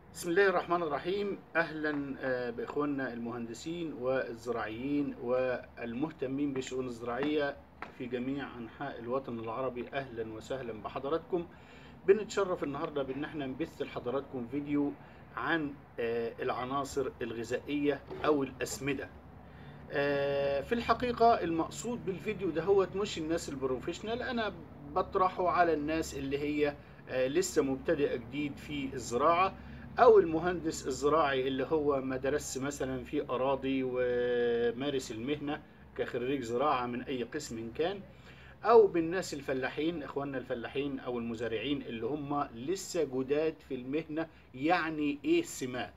بسم الله الرحمن الرحيم اهلا آه، باخواننا المهندسين والزراعيين والمهتمين بالشؤون الزراعيه في جميع انحاء الوطن العربي اهلا وسهلا بحضراتكم بنتشرف النهارده بان احنا نبث لحضراتكم فيديو عن آه، العناصر الغذائيه او الاسمده آه، في الحقيقه المقصود بالفيديو ده هو مش الناس البروفيشنال انا بطرحه على الناس اللي هي آه، لسه مبتدئه جديد في الزراعه او المهندس الزراعي اللي هو ما درس مثلا في اراضي ومارس المهنه كخريج زراعه من اي قسم كان او بالناس الفلاحين اخواننا الفلاحين او المزارعين اللي هم لسه جداد في المهنه يعني ايه سمات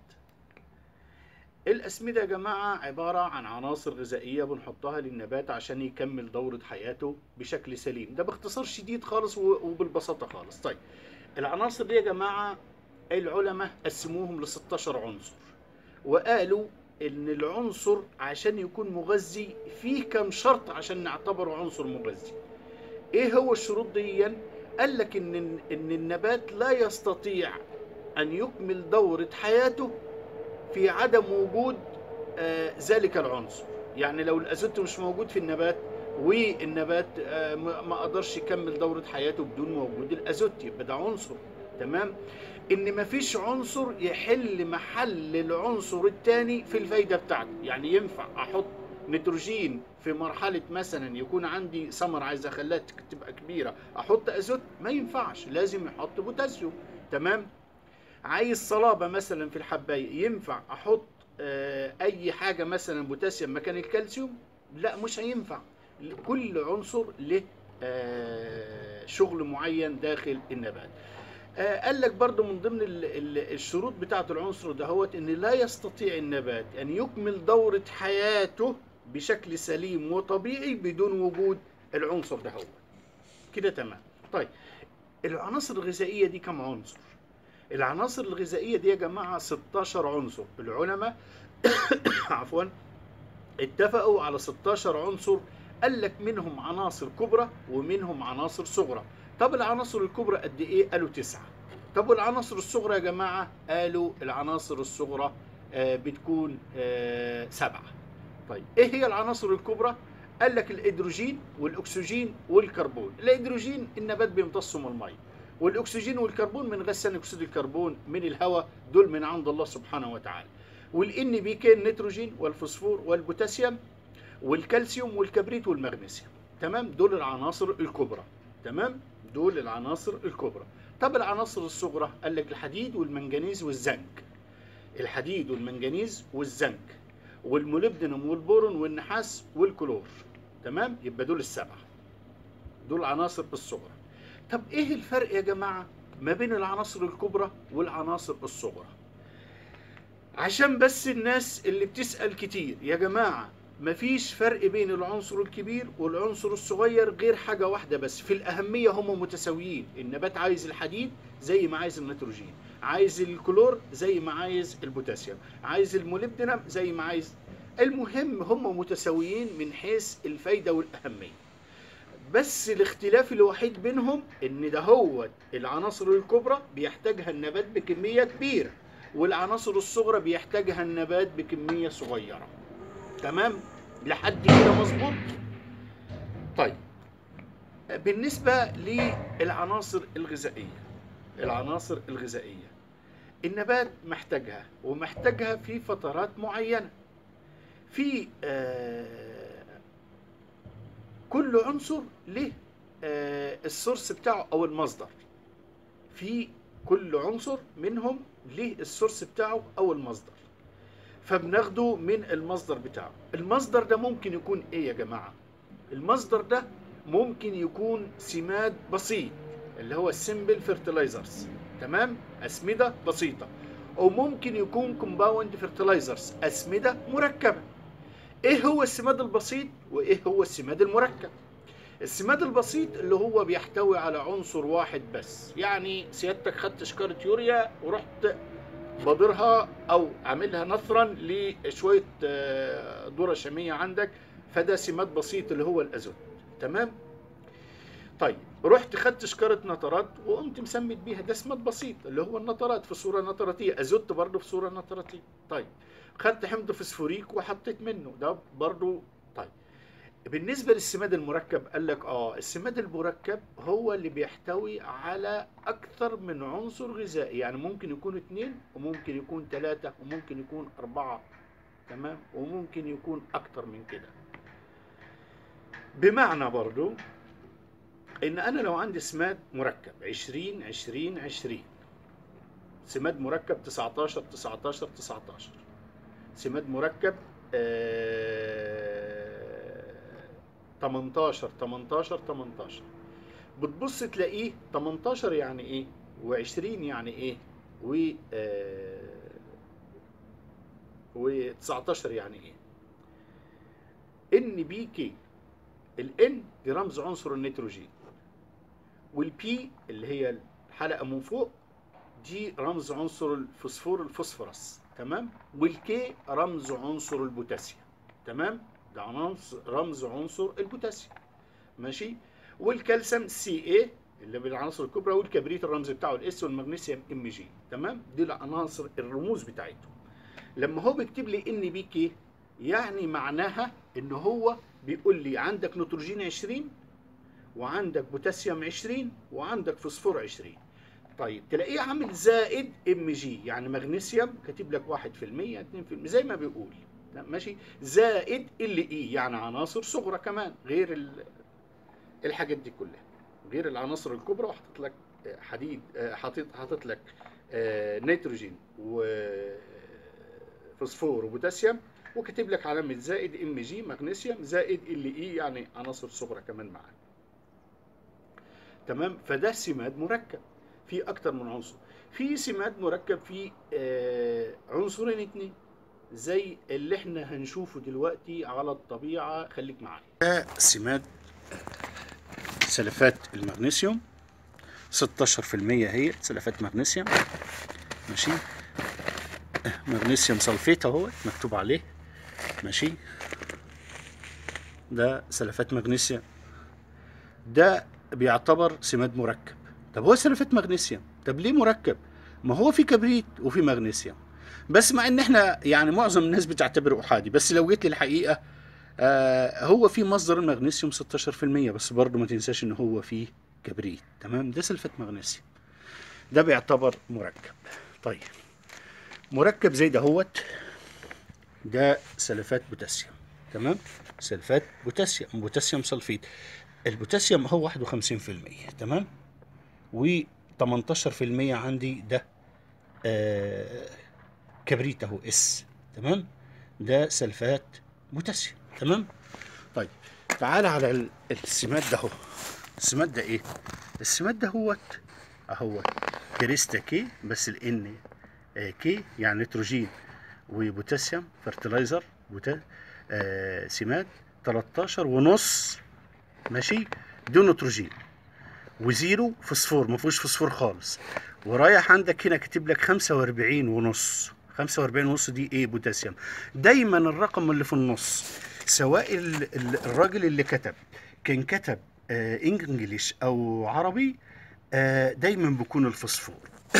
الأسمدة يا جماعة عبارة عن عناصر غذائية بنحطها للنبات عشان يكمل دورة حياته بشكل سليم ده باختصار شديد خالص و- وبالبساطة خالص طيب العناصر دي يا جماعة العلماء قسموهم ل 16 عنصر وقالوا ان العنصر عشان يكون مغذي فيه كم شرط عشان نعتبره عنصر مغذي ايه هو الشروط دي قال لك ان ان النبات لا يستطيع ان يكمل دورة حياته في عدم وجود آه، ذلك العنصر يعني لو الازوت مش موجود في النبات والنبات آه، ما ما قدرش يكمل دورة حياته بدون وجود الازوت يبقى ده عنصر تمام ان مفيش عنصر يحل محل العنصر الثاني في الفايده بتاعته يعني ينفع احط نيتروجين في مرحله مثلا يكون عندي ثمر عايز اخليها تك- تبقى كبيره احط ازوت ما ينفعش لازم احط بوتاسيوم تمام عايز صلابه مثلا في الحبايه ينفع احط آه، اي حاجه مثلا بوتاسيوم مكان الكالسيوم لا مش هينفع كل عنصر له آه، شغل معين داخل النبات آه، قال لك برضو من ضمن ال- ال- الشروط بتاعة العنصر دهوت ان لا يستطيع النبات ان يكمل دورة حياته بشكل سليم وطبيعي بدون وجود العنصر دهوت كده تمام طيب العناصر الغذائية دي كم عنصر العناصر الغذائية دي يا جماعة 16 عنصر العلماء عفوا اتفقوا على 16 عنصر قال لك منهم عناصر كبرى ومنهم عناصر صغرى طب العناصر الكبرى قد ايه قالوا تسعة طب والعناصر الصغرى يا جماعة قالوا العناصر الصغرى آه، بتكون آه، سبعة طيب ايه هي العناصر الكبرى قال لك الهيدروجين والاكسجين والكربون الهيدروجين النبات بيمتصه من الميه والاكسجين والكربون من غاز ثاني اكسيد الكربون من الهواء دول من عند الله سبحانه وتعالى والان بي كي النيتروجين والفوسفور والبوتاسيوم والكالسيوم والكبريت والمغنيسيوم تمام دول العناصر الكبرى تمام دول العناصر الكبرى طب العناصر الصغرى قال لك الحديد والمنجنيز والزنك الحديد والمنجنيز والزنك والموليبدينوم والبورون والنحاس والكلور تمام يبقى دول السبعه دول العناصر الصغرى طب ايه الفرق يا جماعه ما بين العناصر الكبرى والعناصر الصغرى عشان بس الناس اللي بتسأل كتير يا جماعة مفيش فرق بين العنصر الكبير والعنصر الصغير غير حاجة واحدة بس في الأهمية هم متساويين النبات عايز الحديد زي ما عايز النيتروجين عايز الكلور زي ما عايز البوتاسيوم عايز الموليبدينم زي ما عايز المهم هم متساويين من حيث الفايدة والأهمية بس الاختلاف الوحيد بينهم ان ده هو العناصر الكبرى بيحتاجها النبات بكمية كبيرة والعناصر الصغرى بيحتاجها النبات بكمية صغيرة تمام لحد كده مظبوط طيب بالنسبة للعناصر الغذائية العناصر الغذائية النبات محتاجها ومحتاجها في فترات معينة في آه كل عنصر له آه السورس بتاعه او المصدر في كل عنصر منهم ليه السورس بتاعه او المصدر فبناخده من المصدر بتاعه المصدر ده ممكن يكون ايه يا جماعة المصدر ده ممكن يكون سماد بسيط اللي هو السمبل فيرتلايزرز تمام اسمدة بسيطة او ممكن يكون كومباوند فيرتلايزرز اسمدة مركبة ايه هو السماد البسيط وايه هو السماد المركب السماد البسيط اللي هو بيحتوي على عنصر واحد بس يعني سيادتك خدت شكارة يوريا ورحت بادرها او عاملها نثرا لشوية آه، ذرة شامية عندك فده سماد بسيط اللي هو الازوت تمام طيب رحت خدت شكارة نترات وقمت مسمت بيها ده سمات بسيط اللي هو النترات في صورة نتراتية ازوت برضه في صورة نتراتية طيب خدت حمض فسفوريك وحطيت منه ده برضه طيب بالنسبة للسماد المركب قال لك اه السماد المركب هو اللي بيحتوي على أكثر من عنصر غذائي يعني ممكن يكون اثنين وممكن يكون ثلاثة وممكن يكون أربعة تمام وممكن يكون أكثر من كده بمعنى برضو إن أنا لو عندي سماد مركب 20 20 20 سماد مركب 19 19 19 سماد مركب آه 18 18 18 بتبص تلاقيه 18 يعني ايه و20 يعني ايه و و19 يعني ايه ان بي كي الان دي رمز عنصر النيتروجين والبي اللي هي الحلقه من فوق دي رمز عنصر الفوسفور الفوسفورس تمام والكي رمز عنصر البوتاسيوم تمام ده عنصر رمز عنصر البوتاسيوم ماشي والكالسيوم سي اي اللي بالعناصر الكبرى والكبريت الرمز بتاعه الاس والمغنيسيوم ام جي تمام دي العناصر الرموز بتاعتهم لما هو بيكتب لي ان بي كي يعني معناها ان هو بيقول لي عندك نيتروجين 20 وعندك بوتاسيوم 20 وعندك فوسفور 20 طيب تلاقيه عامل زائد ام جي يعني مغنيسيوم كاتب لك 1% 2% زي ما بيقول ماشي زائد ال اي يعني عناصر صغرى كمان غير الحاجات دي كلها غير العناصر الكبرى وحاطط لك حديد حاطط حاطط لك نيتروجين وفوسفور وبوتاسيوم وكاتب لك علامه زائد ام جي مغنيسيوم زائد ال اي يعني عناصر صغرى كمان معاه تمام فده سماد مركب في اكتر من عنصر في سماد مركب فيه آه عنصرين اتنين زي اللي احنا هنشوفه دلوقتي على الطبيعة خليك معايا ده سماد سلفات المغنيسيوم 16% هي سلفات مغنيسيوم ماشي مغنيسيوم سلفيت اهو مكتوب عليه ماشي ده سلفات مغنيسيوم ده بيعتبر سماد مركب طب هو سلفات مغنيسيوم طب ليه مركب ما هو في كبريت وفي مغنيسيوم بس مع ان احنا يعني معظم الناس بتعتبره احادي بس لو جيت للحقيقه آه هو في مصدر المغنيسيوم 16% بس برضه ما تنساش ان هو فيه كبريت تمام ده سلفات مغنيسيوم ده بيعتبر مركب طيب مركب زي دهوت ده سلفات بوتاسيوم تمام سلفات بوتاسيوم بوتاسيوم سلفيت البوتاسيوم هو 51% تمام و 18% عندي ده آه كبريت اهو اس تمام ده سلفات بوتاسيوم تمام طيب تعال على السماد ده اهو السماد ده ايه السماد ده هوت اهوت كريستا كي بس الان آه كي يعني نيتروجين وبوتاسيوم فرتلايزر بوتا آه سماد 13 ونص ماشي دون نيتروجين وزيرو فوسفور ما فيهوش فوسفور خالص ورايح عندك هنا كاتب لك 45 ونص 45 ونص دي ايه بوتاسيوم دايما الرقم اللي في النص سواء الراجل اللي كتب كان كتب آه انجليش او عربي آه دايما بيكون الفوسفور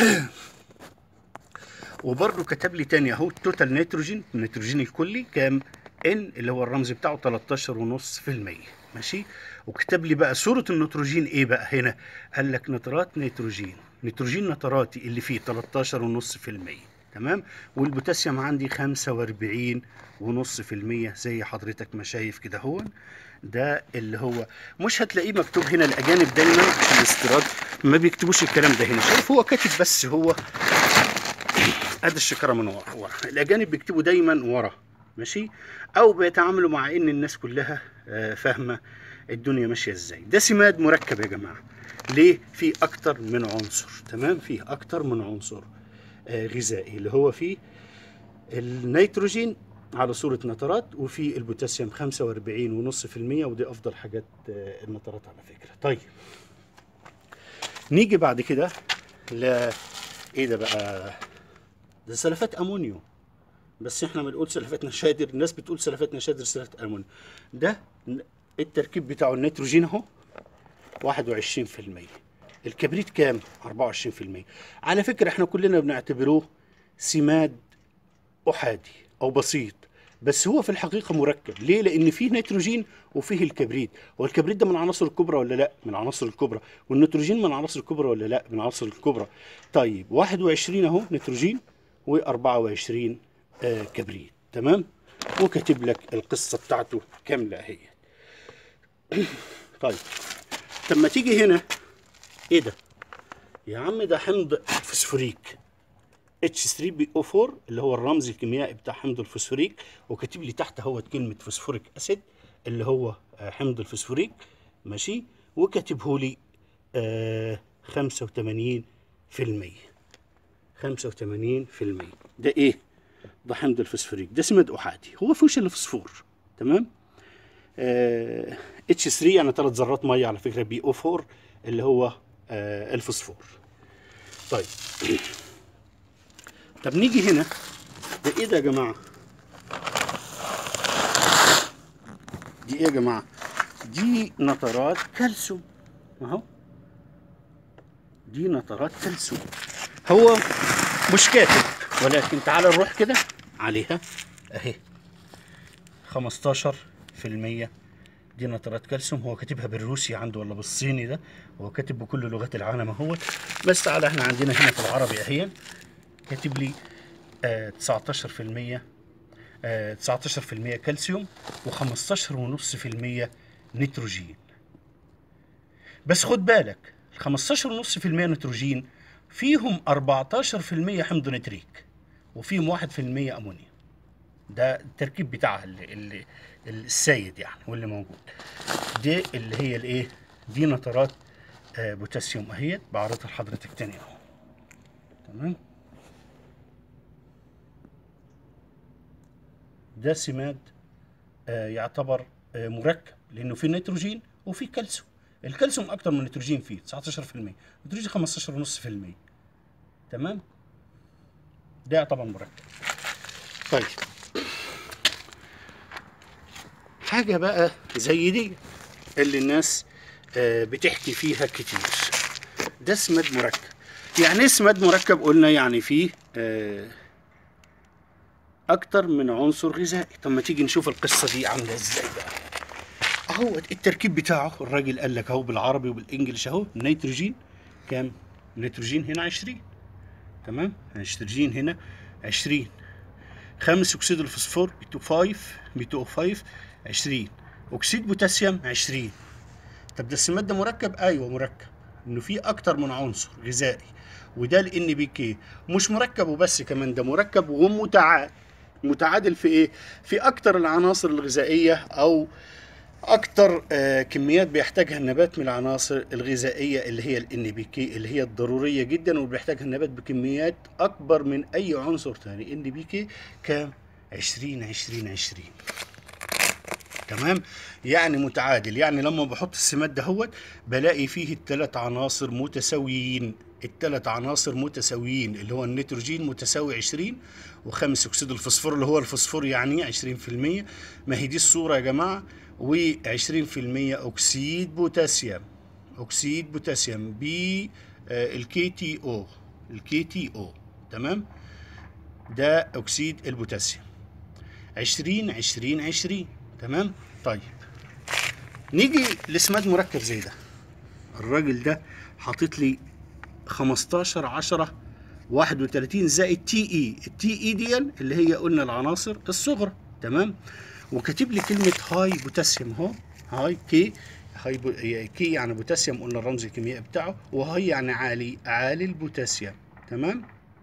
وبرده كتب لي تاني اهو التوتال نيتروجين النيتروجين الكلي كام ان اللي هو الرمز بتاعه 13.5% ماشي وكتب لي بقى صورة النيتروجين ايه بقى هنا قال لك نترات نيتروجين نيتروجين نتراتي اللي فيه 13.5% تمام والبوتاسيوم عندي 45 ونص في المية زي حضرتك ما شايف كده هو ده اللي هو مش هتلاقيه مكتوب هنا الاجانب دايما في الاستيراد ما بيكتبوش الكلام ده هنا شايف هو كاتب بس هو ادي الشكاره من ورا ورا الاجانب بيكتبوا دايما ورا ماشي او بيتعاملوا مع ان الناس كلها فاهمه الدنيا ماشيه ازاي ده سماد مركب يا جماعه ليه في اكتر من عنصر تمام فيه اكتر من عنصر آه غذائي اللي هو فيه النيتروجين على صورة نترات وفي البوتاسيوم 45.5% ودي أفضل حاجات آه النترات على فكرة طيب نيجي بعد كده ل إيه ده بقى ده سلفات أمونيوم بس احنا بنقول سلفات نشادر الناس بتقول سلفات نشادر سلفات أمونيوم ده التركيب بتاعه النيتروجين اهو 21% الكبريت كام 24% على فكرة احنا كلنا بنعتبروه سماد أحادي أو بسيط بس هو في الحقيقة مركب ليه؟ لأن فيه نيتروجين وفيه الكبريت والكبريت ده من العناصر الكبرى ولا لا؟ من العناصر الكبرى والنيتروجين من العناصر الكبرى ولا لا؟ من العناصر الكبرى طيب 21 أهو نيتروجين و24 آه كبريت تمام؟ وكاتب لك القصة بتاعته كاملة اهي طيب طب ما تيجي هنا ايه ده؟ يا عم ده حمض فوسفوريك H3PO4 اللي هو الرمز الكيميائي بتاع حمض الفوسفوريك وكاتب لي تحت اهوت كلمة فوسفوريك اسيد اللي هو آه، حمض الفوسفوريك ماشي وكاتبه لي آه 85% 85% ده ايه؟ ده حمض الفوسفوريك ده سماد احادي هو فيهوش الا فوسفور تمام؟ آه H3 يعني ثلاث ذرات ميه على فكره بي او 4 اللي هو آه الفوسفور طيب طب نيجي هنا ده ايه ده يا جماعه دي ايه يا جماعه دي نترات كالسيوم اهو دي نترات كالسيوم هو مش كاتب ولكن تعال نروح كده عليها اهي 15% دي نترات كالسيوم هو كاتبها بالروسي عنده ولا بالصيني ده هو كاتب بكل لغات العالم اهو بس تعالى احنا عندنا هنا في العربي اهي كاتب لي آه 19% آه 19% كالسيوم و15.5% نيتروجين بس خد بالك ال 15.5% نيتروجين فيهم 14% حمض نتريك وفيهم 1% امونيا ده التركيب بتاعها اللي, اللي السيد يعني واللي موجود دي اللي هي الايه دي نترات آه بوتاسيوم اهيت بعرضها لحضرتك تاني اهو تمام ده سماد آه يعتبر آه مركب لانه فيه نيتروجين وفيه كالسيوم الكالسيوم اكتر من النيتروجين فيه 19% النيتروجين 15.5% تمام ده يعتبر مركب طيب حاجة بقى زي دي اللي الناس آه بتحكي فيها كتير ده سماد مركب يعني ايه سماد مركب قلنا يعني فيه آه اكتر من عنصر غذائي طب ما تيجي نشوف القصة دي عاملة ازاي بقى اهو التركيب بتاعه الراجل قال لك اهو بالعربي وبالانجلش اهو نيتروجين كام نيتروجين هنا 20 تمام نيتروجين هنا 20 خامس اكسيد الفوسفور بي 5 بي 5 20 اكسيد بوتاسيوم 20 طب ده السماد ده مركب ايوه مركب انه فيه اكتر من عنصر غذائي وده الان بي كي مش مركب وبس كمان ده مركب ومتعادل متعادل في ايه في اكتر العناصر الغذائيه او اكتر آه كميات بيحتاجها النبات من العناصر الغذائيه اللي هي الان بي كي اللي هي الضروريه جدا وبيحتاجها النبات بكميات اكبر من اي عنصر تاني ان بي كي كام 20 20 20 تمام يعني متعادل يعني لما بحط السماد دهوت بلاقي فيه الثلاث عناصر متساويين الثلاث عناصر متساويين اللي هو النيتروجين متساوي 20 وخامس اكسيد الفوسفور اللي هو الفوسفور يعني 20% ما هي دي الصوره يا جماعه و20% اكسيد بوتاسيوم اكسيد بوتاسيوم ب الكي تي او الكي تي او تمام ده اكسيد البوتاسيوم 20 20 20 تمام طيب نيجي لسماد مركب زي ده الراجل ده حاطط لي 15 10 31 زائد تي اي التي اي دي اللي هي قلنا العناصر الصغرى تمام وكاتب لي كلمه هاي بوتاسيوم اهو هاي كي هاي بو... كي يعني بوتاسيوم قلنا الرمز الكيميائي بتاعه وهاي يعني عالي عالي البوتاسيوم تمام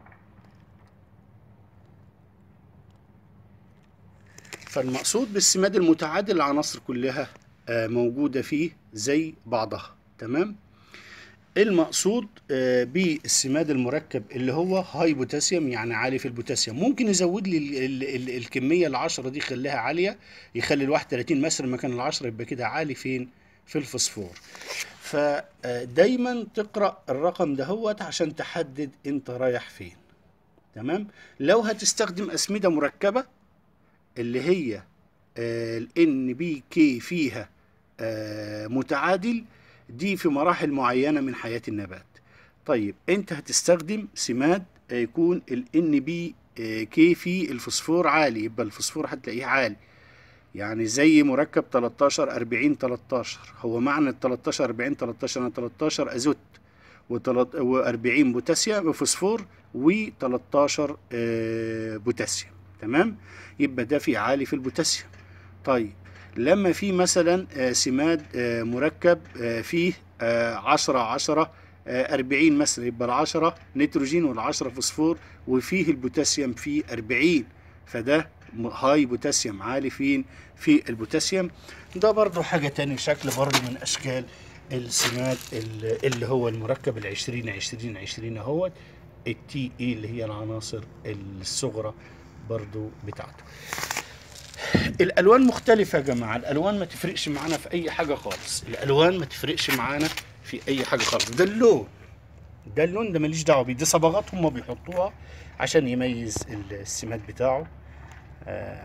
فالمقصود بالسماد المتعادل العناصر كلها موجودة فيه زي بعضها تمام المقصود بالسماد المركب اللي هو هاي بوتاسيوم يعني عالي في البوتاسيوم ممكن يزود لي ال ال ال الكمية العشرة دي يخليها عالية يخلي الواحد 30 مثلا مكان العشرة يبقى كده عالي فين في الفوسفور فدايما تقرأ الرقم دهوت عشان تحدد انت رايح فين تمام لو هتستخدم أسمدة مركبة اللي هي ال ان بي كي فيها آه متعادل دي في مراحل معينة من حياة النبات طيب انت هتستخدم سماد آه، يكون ال NP آه، كي في الفوسفور عالي يبقى الفوسفور هتلاقيه عالي يعني زي مركب 13 40 13 هو معنى ال 13 40 13 انا 13 ازوت و40 بوتاسيوم فوسفور و13 بوتاسيوم تمام يبقى ده في عالي في البوتاسيوم طيب لما في مثلا آه، سماد آه، مركب آه، فيه 10 10 40 مثلا يبقى العشرة نيتروجين والعشرة فوسفور وفيه البوتاسيوم فيه 40 فده هاي بوتاسيوم عالي فين في البوتاسيوم ده برضو حاجة تاني شكل برضو من أشكال السماد ال- اللي هو المركب العشرين عشرين عشرين اهوت التي اي اللي هي العناصر الصغرى برضو بتاعته الالوان مختلفه يا جماعه الالوان ما تفرقش معانا في اي حاجه خالص الالوان ما تفرقش معانا في اي حاجه خالص ده اللون ده اللون ده ماليش دعوه بيه دي صبغات هم بيحطوها عشان يميز السماد بتاعه آه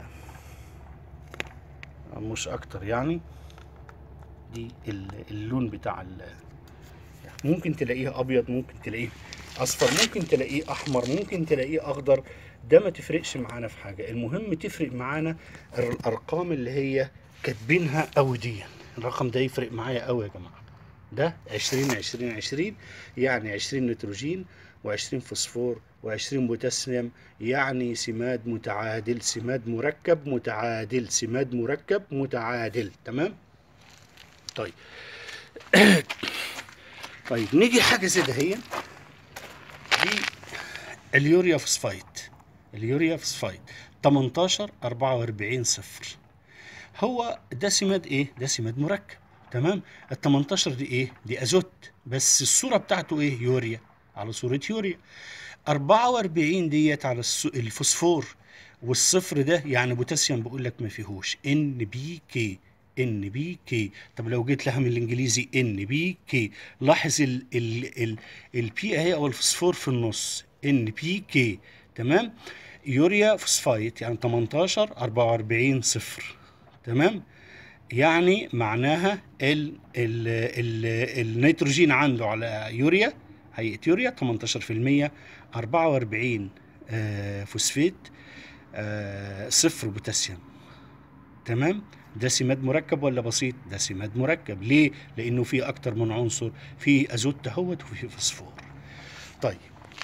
مش اكتر يعني دي ال- اللون بتاع ال- ممكن تلاقيه ابيض ممكن تلاقيه اصفر ممكن تلاقيه احمر ممكن تلاقيه اخضر ده ما تفرقش معانا في حاجه المهم تفرق معانا الارقام اللي هي كاتبينها قوي دي الرقم ده يفرق معايا قوي يا جماعه ده 20 20 20 يعني 20 نيتروجين و20 فوسفور و20 بوتاسيوم يعني سماد متعادل سماد مركب متعادل سماد مركب متعادل تمام طيب طيب نيجي حاجه زي دهيا دي اليوريا فوسفايت اليوريا فوسفايت 18 44 صفر هو ده سماد ايه ده سماد مركب تمام ال 18 دي ايه دي ازوت بس الصوره بتاعته ايه يوريا على صوره يوريا 44 ديت على الس- الفوسفور والصفر ده يعني بوتاسيوم بقول لك ما فيهوش ان بي كي ان بي كي طب لو جيت لها من الانجليزي ان بي كي لاحظ ال ال ال البي اهي او الفوسفور في النص ان بي كي تمام يوريا فوسفايت يعني 18 44 صفر تمام يعني معناها ال ال ال النيتروجين عنده على يوريا هيئة يوريا 18% 44 آه، فوسفيت آه، صفر بوتاسيوم تمام ده سماد مركب ولا بسيط ده سماد مركب ليه لانه فيه اكتر من عنصر فيه ازوت تهوت وفيه فوسفور طيب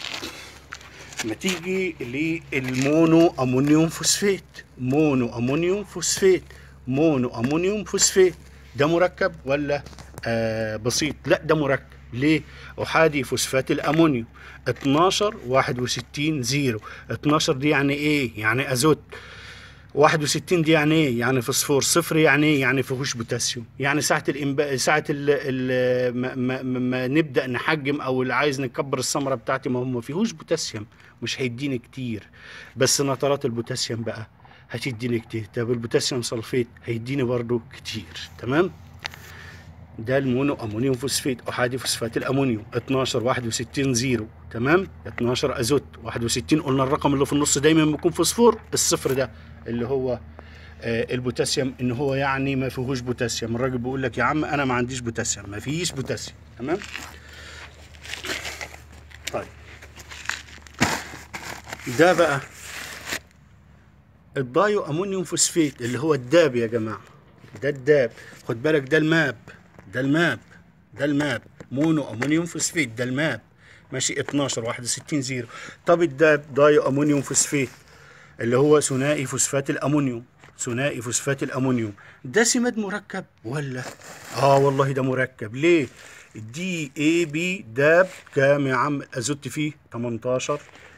ما تيجي للمونو امونيوم فوسفات مونو امونيوم فوسفات مونو امونيوم فوسفات ده مركب ولا آه بسيط لا ده مركب ليه احادي فوسفات الامونيوم 12 61 0 12 دي يعني ايه يعني ازوت 61 دي يعني ايه؟ يعني فوسفور صفر يعني ايه؟ يعني فيهوش بوتاسيوم يعني ساعة الإنباء ساعة ال ال ما, ما, ما- ما نبدأ نحجم أو اللي عايز نكبر الثمرة بتاعتي ما هو ما فيهوش بوتاسيوم مش هيديني كتير بس نترات البوتاسيوم بقى هتديني كتير طب البوتاسيوم سلفيت هيديني برضو كتير تمام؟ ده المونو امونيوم فوسفات احادي فوسفات الامونيوم 12 61 0 تمام 12 ازوت 61 قلنا الرقم اللي في النص دايما بيكون فوسفور الصفر ده اللي هو آه البوتاسيوم ان هو يعني ما فيهوش بوتاسيوم الراجل بيقول لك يا عم انا ما عنديش بوتاسيوم ما فيش بوتاسيوم تمام طيب ده بقى الدايو امونيوم فوسفات اللي هو الداب يا جماعه ده الداب خد بالك ده الماب ده الماب ده الماب مونو امونيوم فوسفات ده الماب ماشي 12 61 0 طب الداب دايو امونيوم فوسفات اللي هو ثنائي فوسفات الامونيوم ثنائي فوسفات الامونيوم ده سماد مركب ولا اه والله ده مركب ليه دي اي بي داب كام يا عم ازوت فيه 18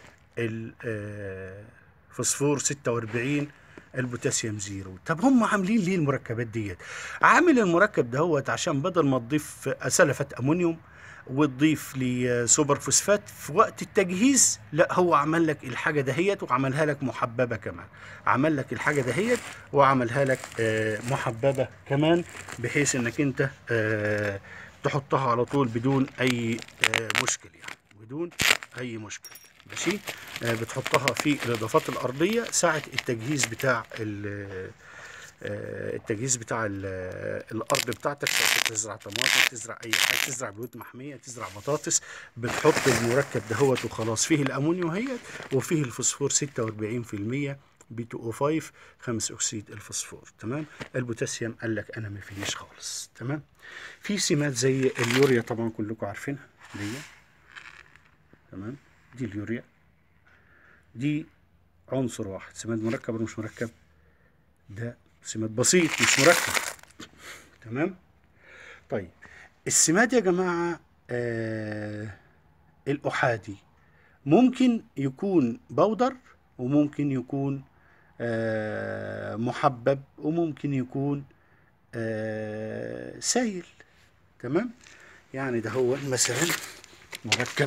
الفوسفور 46 البوتاسيوم زيرو طب هم عاملين ليه المركبات ديت عامل المركب دهوت عشان بدل ما تضيف سلفة امونيوم وتضيف لي سوبر فوسفات في وقت التجهيز لا هو عمل لك الحاجه دهيت وعملها لك محببه كمان عمل لك الحاجه دهيت وعملها لك آه، محببه كمان بحيث انك انت آه، تحطها على طول بدون اي آه، مشكل يعني بدون اي مشكل ماشي آه، بتحطها في الاضافات الارضيه ساعه التجهيز بتاع ال- آه، التجهيز بتاع ال- الارض بتاعتك سواء تزرع طماطم تزرع اي حاجه تزرع بيوت محميه تزرع بطاطس بتحط المركب دهوت وخلاص فيه الامونيوم هي وفيه الفوسفور 46% بي 2 او 5 خمس اكسيد الفوسفور تمام البوتاسيوم قال لك انا ما فيش خالص تمام في سمات زي اليوريا طبعا كلكم عارفينها دي تمام دي اليوريا دي عنصر واحد سماد مركب ولا مش مركب ده سماد بسيط مش مركب تمام طيب السماد يا جماعة آه الأحادي ممكن يكون بودر وممكن يكون آه محبب وممكن يكون آه سائل تمام يعني ده هو مثلا مركب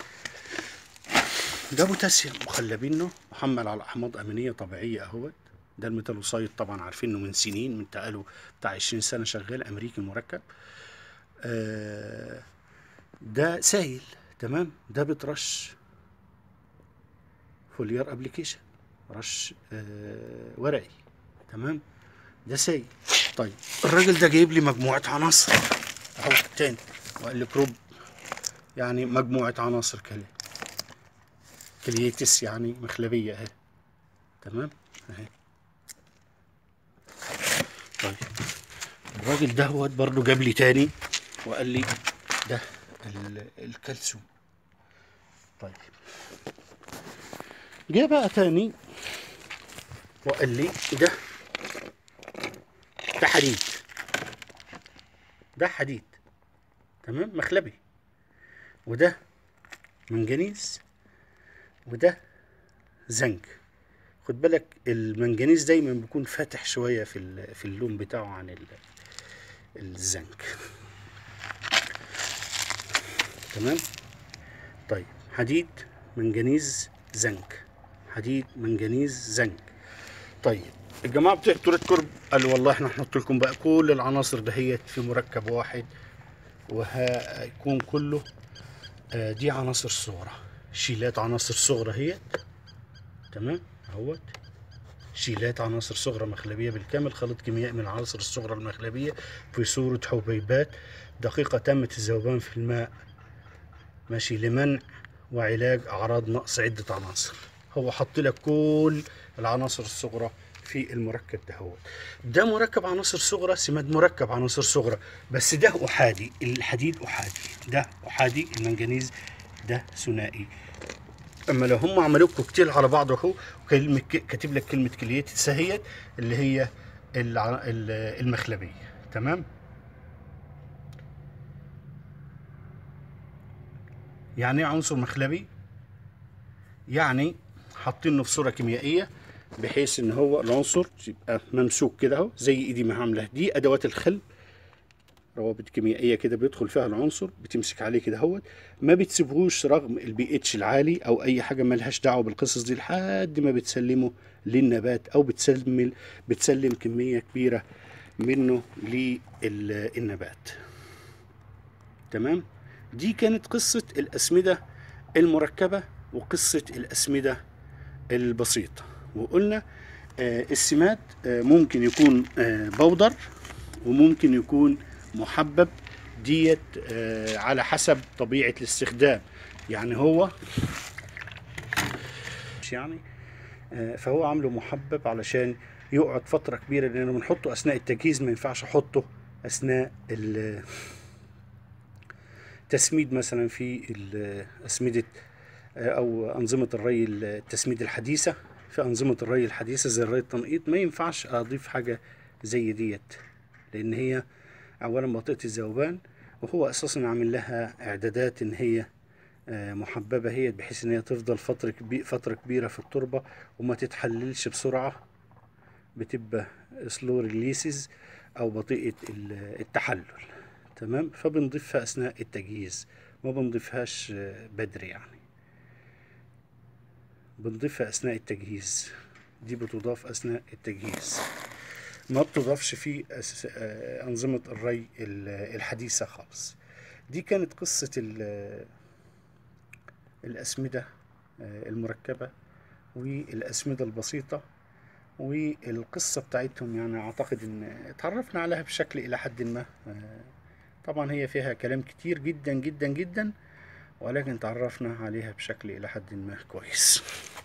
ده بوتاسيوم مخلبينه محمل على احماض امينيه طبيعيه اهوت ده الميتالوسايد طبعا عارفينه من سنين من تقاله بتاع 20 سنه شغال امريكي مركب آه ده سائل تمام ده بترش فوليار ابلكيشن رش آه ورقي تمام ده سائل طيب الراجل ده جايب لي مجموعه عناصر اهو تاني وقال لي كروب يعني مجموعه عناصر كلام كليتس يعني مخلبية اهي تمام اهي طيب الراجل دهوت برضو جاب لي تاني وقال لي ده ال- الكالسيوم طيب جه بقى تاني وقال لي ده ده حديد ده حديد تمام مخلبي وده منجنيز وده زنك خد بالك المنجنيز دايما بيكون فاتح شوية في ال- في اللون بتاعه عن ال- الزنك تمام طيب حديد منجنيز زنك حديد منجنيز زنك طيب الجماعة بتوع تورة كرب قالوا والله احنا هنحط لكم بقى كل العناصر دهيت في مركب واحد وهيكون كله آه، دي عناصر صغرى شيلات عناصر صغرى هي تمام اهوت شيلات عناصر صغرى مخلبية بالكامل خليط كيميائي من العناصر الصغرى المخلبية في صورة حبيبات دقيقة تمت الذوبان في الماء ماشي لمنع وعلاج أعراض نقص عدة عناصر هو حط لك كل العناصر الصغرى في المركب ده هو ده مركب عناصر صغرى سماد مركب عناصر صغرى بس ده أحادي الحديد أحادي ده أحادي المنجنيز ده ثنائي اما لو هم عملوا كوكتيل على بعض اهو كلمه ك- كاتب لك كلمه كليات سهيت اللي هي الع- ال- المخلبيه تمام يعني ايه عنصر مخلبي يعني حاطينه في صوره كيميائيه بحيث ان هو العنصر يبقى ممسوك كده اهو زي ايدي ما عامله دي ادوات الخلب روابط كيميائيه كده بيدخل فيها العنصر بتمسك عليه كده اهوت ما بتسيبهوش رغم البي اتش العالي او اي حاجه ملهاش دعوه بالقصص دي لحد ما بتسلمه للنبات او بتسلم بتسلم كميه كبيره منه للنبات تمام دي كانت قصه الاسمده المركبه وقصه الاسمده البسيطه وقلنا آه، السماد آه، ممكن يكون آه، بودر وممكن يكون محبب ديت آه، على حسب طبيعة الاستخدام يعني هو مش يعني آه، فهو عامله محبب علشان يقعد فترة كبيرة لأنه بنحطه أثناء التجهيز ما ينفعش أحطه أثناء ال- تسميد مثلا في ال- أسمدة آه، أو أنظمة الري التسميد الحديثة في أنظمة الري الحديثة زي الري التنقيط ما ينفعش أضيف حاجة زي ديت لأن هي أولا منطقة الذوبان وهو أساسا عامل لها إعدادات إن هي آه، محببة هي بحيث إن هي تفضل فترة كبي فترة كبيرة في التربة وما تتحللش بسرعة بتبقى سلو ريليسز أو بطيئة ال- التحلل تمام فبنضيفها أثناء التجهيز ما بنضيفهاش آه، بدري يعني بنضيفها أثناء التجهيز دي بتضاف أثناء التجهيز ما بتضافش في أس- آه، أنظمة الري ال- الحديثة خالص دي كانت قصة ال- الأسمدة آه، المركبة والأسمدة البسيطة والقصة بتاعتهم يعني أعتقد إن اتعرفنا عليها بشكل إلى حد ما آه، طبعا هي فيها كلام كتير جدا جدا جدا ولكن تعرفنا عليها بشكل إلى حد ما كويس